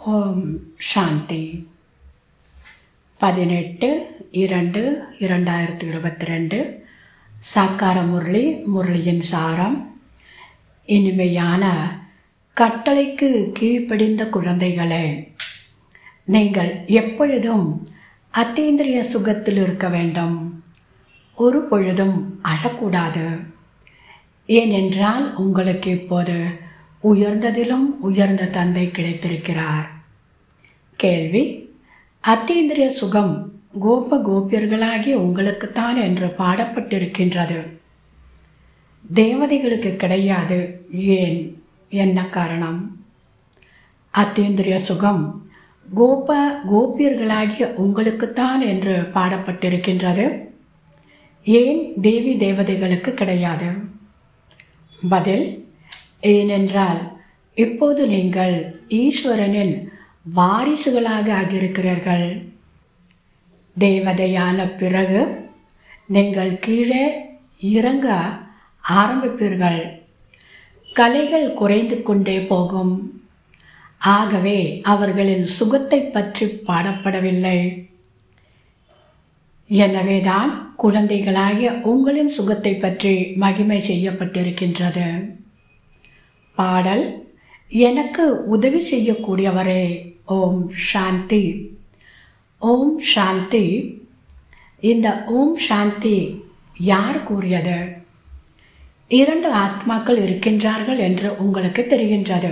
ஓம் சாந்தி பதினெட்டு இரண்டு இரண்டாயிரத்தி இருபத்தி ரெண்டு சாக்கார முரளி முரளியின் சாரம் இனிமையான கட்டளைக்கு கீழ்ப்படிந்த குழந்தைகளே நீங்கள் எப்பொழுதும் அத்தீந்திரிய சுகத்தில் இருக்க வேண்டும் ஒரு பொழுதும் அழக்கூடாது ஏனென்றால் உங்களுக்கு இப்போது உயர்ந்ததிலும் உயர்ந்த தந்தை கிடைத்திருக்கிறார் கேள்வி அத்தீந்திரிய சுகம் கோப கோபியர்களாகி உங்களுக்குத்தான் என்று பாடப்பட்டிருக்கின்றது தேவதைகளுக்கு கிடையாது ஏன் என்ன காரணம் அத்தீந்திரிய சுகம் கோப கோபியர்களாகிய உங்களுக்குத்தான் என்று பாடப்பட்டிருக்கின்றது ஏன் தேவி தேவதைகளுக்கு கிடையாது பதில் ஏனென்றால் இப்போது நீங்கள் ஈஸ்வரனின் வாரிசுகளாக ஆகியிருக்கிறீர்கள் தேவதையான பிறகு நீங்கள் கீழே இறங்க ஆரம்பிப்பீர்கள் கலைகள் குறைந்து கொண்டே போகும் ஆகவே அவர்களின் சுகத்தை பற்றி பாடப்படவில்லை எனவேதான் குழந்தைகளாகிய உங்களின் சுகத்தை பற்றி மகிமை செய்யப்பட்டிருக்கின்றது பாடல் எனக்கு உதவி செய்யக்கூடியவரே ஓம் சாந்தி ஓம் சாந்தி இந்த ஓம் சாந்தி யார் கூறியது இரண்டு ஆத்மாக்கள் இருக்கின்றார்கள் என்று உங்களுக்கு தெரிகின்றது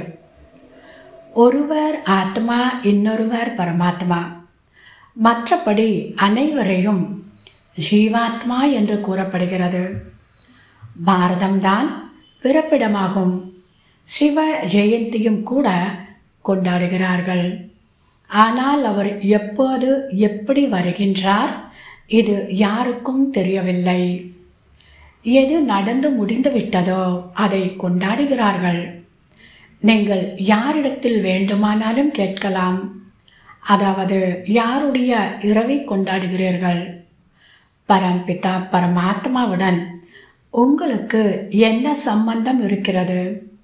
ஒருவர் ஆத்மா இன்னொருவர் பரமாத்மா மற்றபடி அனைவரையும் ஜீவாத்மா என்று கூறப்படுகிறது பாரதம்தான் பிறப்பிடமாகும் சிவ ஜெயந்தியும் கூட கொண்டாடுகிறார்கள் ஆனால் அவர் எப்போது எப்படி வருகின்றார் இது யாருக்கும் தெரியவில்லை எது நடந்து முடிந்து விட்டதோ அதை கொண்டாடுகிறார்கள் நீங்கள் யாரிடத்தில் வேண்டுமானாலும் கேட்கலாம் அதாவது யாருடைய இரவை கொண்டாடுகிறீர்கள் பரம்பிதா பரமாத்மாவுடன் உங்களுக்கு என்ன சம்பந்தம் இருக்கிறது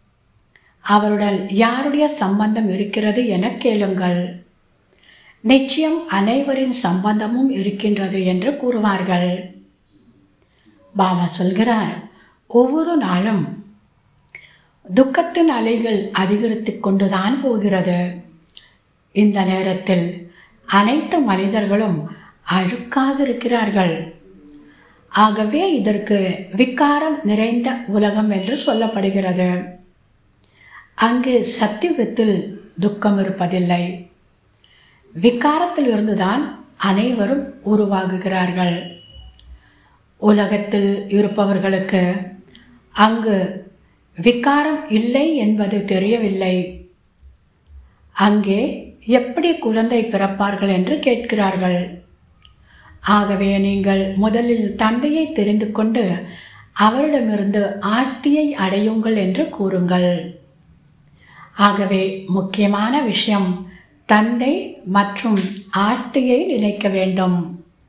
அவருடன் யாருடைய சம்பந்தம் இருக்கிறது என கேளுங்கள் நிச்சயம் அனைவரின் சம்பந்தமும் இருக்கின்றது என்று கூறுவார்கள் பாபா சொல்கிறார் ஒவ்வொரு நாளும் துக்கத்தின் அலைகள் அதிகரித்து கொண்டுதான் போகிறது இந்த நேரத்தில் அனைத்து மனிதர்களும் அழுக்காக இருக்கிறார்கள் ஆகவே இதற்கு விக்காரம் நிறைந்த உலகம் என்று சொல்லப்படுகிறது அங்கு சத்தியுகத்தில் துக்கம் இருப்பதில்லை விக்காரத்தில் இருந்துதான் அனைவரும் உருவாகுகிறார்கள் உலகத்தில் இருப்பவர்களுக்கு அங்கு விக்காரம் இல்லை என்பது தெரியவில்லை அங்கே எப்படி குழந்தை பிறப்பார்கள் என்று கேட்கிறார்கள் ஆகவே நீங்கள் முதலில் தந்தையை தெரிந்து கொண்டு அவரிடமிருந்து ஆர்த்தியை அடையுங்கள் என்று கூறுங்கள் ஆகவே முக்கியமான விஷயம் தந்தை மற்றும் ஆர்த்தியை நினைக்க வேண்டும்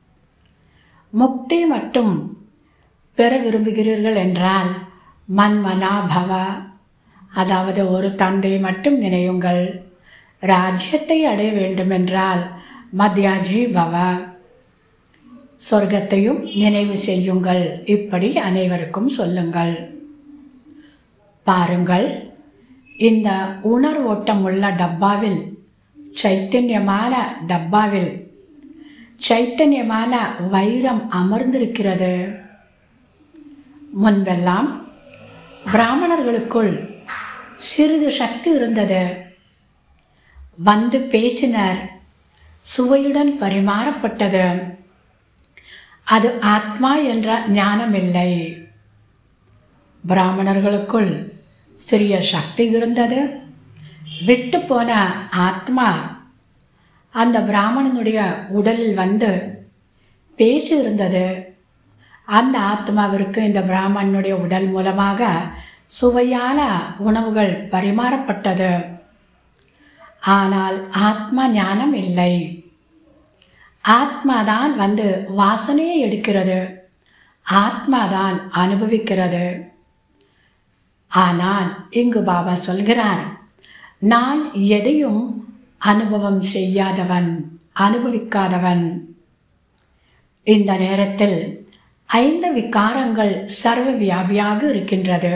முக்தி மட்டும் பெற விரும்புகிறீர்கள் என்றால் மன்மனா பவ அதாவது ஒரு தந்தை மட்டும் நினையுங்கள் ராஜ்யத்தை அடைய வேண்டுமென்றால் மத்யாஜி பவ சொர்க்கத்தையும் நினைவு செய்யுங்கள் இப்படி அனைவருக்கும் சொல்லுங்கள் பாருங்கள் இந்த உணர்வோட்டம் உள்ள டப்பாவில் சைத்தன்யமான டப்பாவில் சைத்தன்யமான வைரம் அமர்ந்திருக்கிறது முன்பெல்லாம் பிராமணர்களுக்குள் சிறிது சக்தி இருந்தது வந்து பேசினர் சுவையுடன் பரிமாறப்பட்டது அது ஆத்மா என்ற ஞானம் இல்லை பிராமணர்களுக்குள் சிறிய சக்தி இருந்தது விட்டு போன ஆத்மா அந்த பிராமணனுடைய உடலில் வந்து பேசி இருந்தது அந்த ஆத்மாவிற்கு இந்த பிராமணனுடைய உடல் மூலமாக சுவையான உணவுகள் பரிமாறப்பட்டது ஆனால் ஆத்மா ஞானம் இல்லை ஆத்மாதான் வந்து வாசனையை எடுக்கிறது ஆத்மாதான் அனுபவிக்கிறது ஆனால் இங்கு பாபா சொல்கிறார் நான் எதையும் அனுபவம் செய்யாதவன் அனுபவிக்காதவன் இந்த நேரத்தில் ஐந்து விகாரங்கள் சர்வ வியாபியாக இருக்கின்றது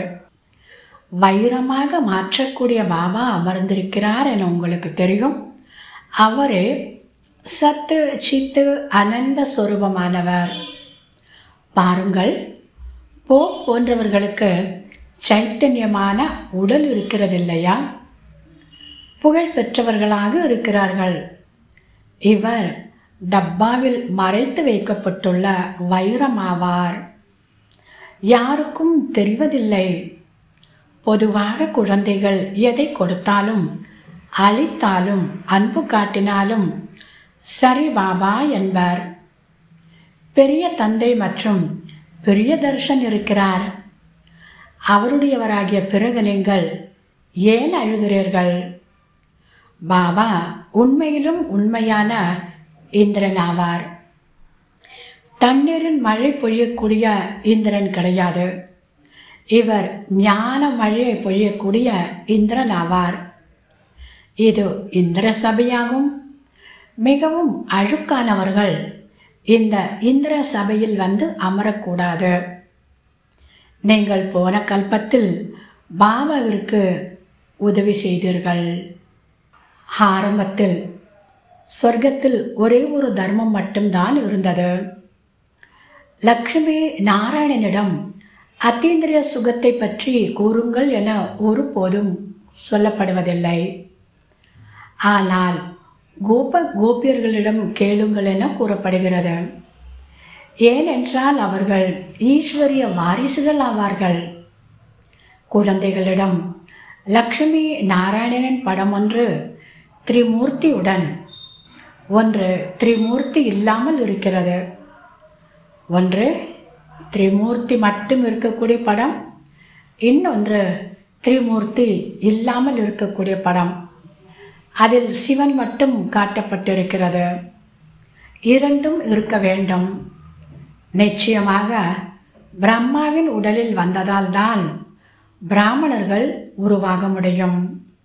வைரமாக மாற்றக்கூடிய பாபா அமர்ந்திருக்கிறார் என உங்களுக்கு தெரியும் அவரே சத்து சித்து அனந்த சொரூபமானவர் பாருங்கள் போ போன்றவர்களுக்கு சைத்தன்யமான உடல் இருக்கிறது இல்லையா புகழ் பெற்றவர்களாக இருக்கிறார்கள் இவர் டப்பாவில் மறைத்து வைக்கப்பட்டுள்ள வைரமாவார் யாருக்கும் தெரிவதில்லை பொதுவாக குழந்தைகள் எதை கொடுத்தாலும் அளித்தாலும் அன்பு காட்டினாலும் சரி பாபா என்பார் பெரிய தந்தை மற்றும் பெரிய தர்ஷன் இருக்கிறார் அவருடையவராகிய பிறகு நீங்கள் ஏன் அழுகிறீர்கள் பாபா உண்மையிலும் உண்மையான இந்திரன் ஆவார் தண்ணீரின் மழை பொழியக்கூடிய இந்திரன் கிடையாது இவர் ஞான மழையை பொழியக்கூடிய இந்திரன் ஆவார் இது இந்திர சபையாகும் மிகவும் அழுக்கானவர்கள் இந்த இந்திர சபையில் வந்து அமரக்கூடாது நீங்கள் போன கல்பத்தில் பாபாவிற்கு உதவி செய்தீர்கள் ஆரம்பத்தில் சொர்க்கத்தில் ஒரே ஒரு தர்மம் மட்டும்தான் இருந்தது லக்ஷ்மி நாராயணனிடம் அத்தீந்திரிய சுகத்தை பற்றி கூறுங்கள் என ஒருபோதும் சொல்லப்படுவதில்லை ஆனால் கோப கோபியர்களிடம் கேளுங்கள் என கூறப்படுகிறது ஏனென்றால் அவர்கள் ஈஸ்வரிய வாரிசுகள் ஆவார்கள் குழந்தைகளிடம் லக்ஷ்மி நாராயணனின் படம் ஒன்று திரிமூர்த்தியுடன் ஒன்று திரிமூர்த்தி இல்லாமல் இருக்கிறது ஒன்று திரிமூர்த்தி மட்டும் இருக்கக்கூடிய படம் இன்னொன்று திரிமூர்த்தி இல்லாமல் இருக்கக்கூடிய படம் அதில் சிவன் மட்டும் காட்டப்பட்டிருக்கிறது இரண்டும் இருக்க வேண்டும் நிச்சயமாக பிரம்மாவின் உடலில் வந்ததால் தான் பிராமணர்கள் உருவாக முடியும்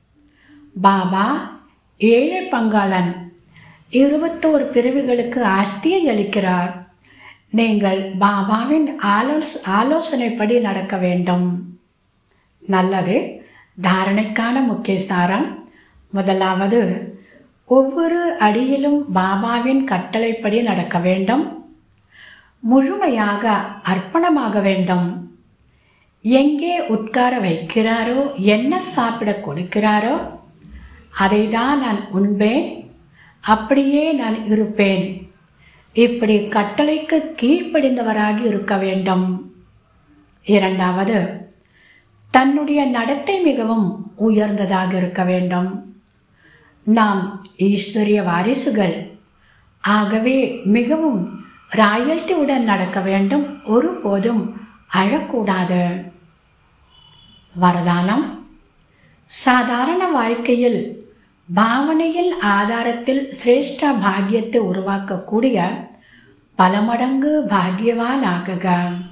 பாபா ஏழை பங்காளன் இருபத்தோரு பிரிவுகளுக்கு ஆஸ்தியை அளிக்கிறார் நீங்கள் பாபாவின் ஆலோஸ் ஆலோசனைப்படி நடக்க வேண்டும் நல்லது தாரணைக்கான முக்கிய சாரம் முதலாவது ஒவ்வொரு அடியிலும் பாபாவின் கட்டளைப்படி நடக்க வேண்டும் முழுமையாக அர்ப்பணமாக வேண்டும் எங்கே உட்கார வைக்கிறாரோ என்ன சாப்பிட கொடுக்கிறாரோ அதை தான் நான் உண்பேன் அப்படியே நான் இருப்பேன் இப்படி கட்டளைக்கு கீழ்ப்படிந்தவராக இருக்க வேண்டும் இரண்டாவது தன்னுடைய நடத்தை மிகவும் உயர்ந்ததாக இருக்க வேண்டும் நாம் ஈஸ்வரிய வாரிசுகள் ஆகவே மிகவும் ராயல்ட்டியுடன் நடக்க வேண்டும் ஒருபோதும் அழக்கூடாது வரதானம் சாதாரண வாழ்க்கையில் பாவனையின் ஆதாரத்தில் சிரேஷ்ட பாக்கியத்தை உருவாக்கக்கூடிய பல மடங்கு பாக்கியவான் ஆகுக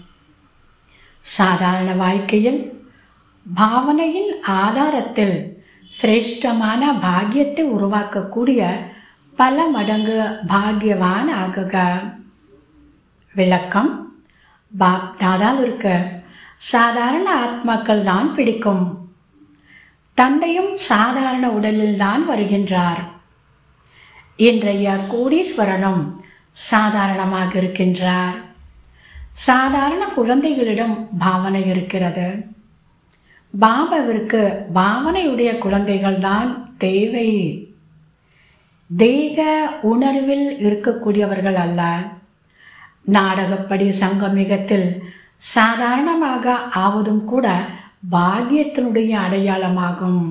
சாதாரண வாழ்க்கையில் பாவனையின் ஆதாரத்தில் சிரேஷ்டமான பாக்கியத்தை உருவாக்கக்கூடிய பல மடங்கு பாக்கியவான் ஆகுக விளக்கம் பாப் தாதாவிற்கு சாதாரண ஆத்மாக்கள் தான் பிடிக்கும் தந்தையும் சாதாரண உடலில் தான் வருகின்றார் இன்றைய கோடீஸ்வரனும் சாதாரணமாக இருக்கின்றார் சாதாரண குழந்தைகளிடம் பாவனை இருக்கிறது பாபாவிற்கு பாவனையுடைய குழந்தைகள் தான் தேவை தேக உணர்வில் இருக்கக்கூடியவர்கள் அல்ல நாடகப்படி சங்கமிகத்தில் சாதாரணமாக ஆவதும் கூட பாக்கியத்தினுடைய அடையாளமாகும்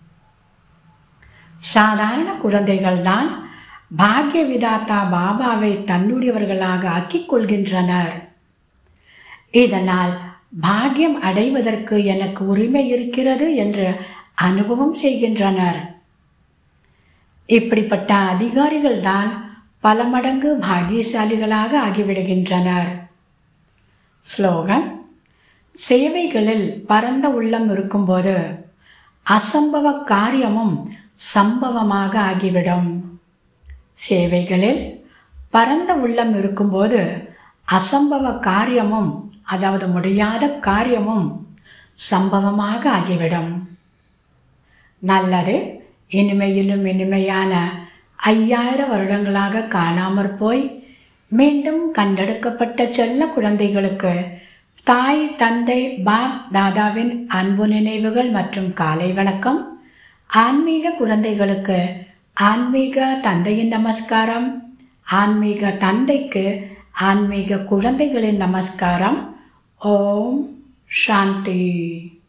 சாதாரண குழந்தைகள் தான் பாக்கிய விதாத்தா பாபாவை தன்னுடையவர்களாக ஆக்கிக் கொள்கின்றனர் இதனால் பாக்கியம் அடைவதற்கு எனக்கு உரிமை இருக்கிறது என்று அனுபவம் செய்கின்றனர் இப்படிப்பட்ட அதிகாரிகள் தான் பல மடங்கு பாகியசாலிகளாக ஆகிவிடுகின்றனர் ஸ்லோகன் சேவைகளில் பரந்த உள்ளம் இருக்கும்போது அசம்பவ காரியமும் சம்பவமாக ஆகிவிடும் சேவைகளில் பரந்த உள்ளம் இருக்கும்போது அசம்பவ காரியமும் அதாவது முடியாத காரியமும் சம்பவமாக ஆகிவிடும் நல்லது இனிமையிலும் இனிமையான ஐயாயிரம் வருடங்களாக காணாமற் போய் மீண்டும் கண்டெடுக்கப்பட்ட செல்ல குழந்தைகளுக்கு தாய் தந்தை பாப் தாதாவின் அன்பு நினைவுகள் மற்றும் காலை வணக்கம் ஆன்மீக குழந்தைகளுக்கு ஆன்மீக தந்தையின் நமஸ்காரம் ஆன்மீக தந்தைக்கு ஆன்மீக குழந்தைகளின் நமஸ்காரம் ஓம் சாந்தி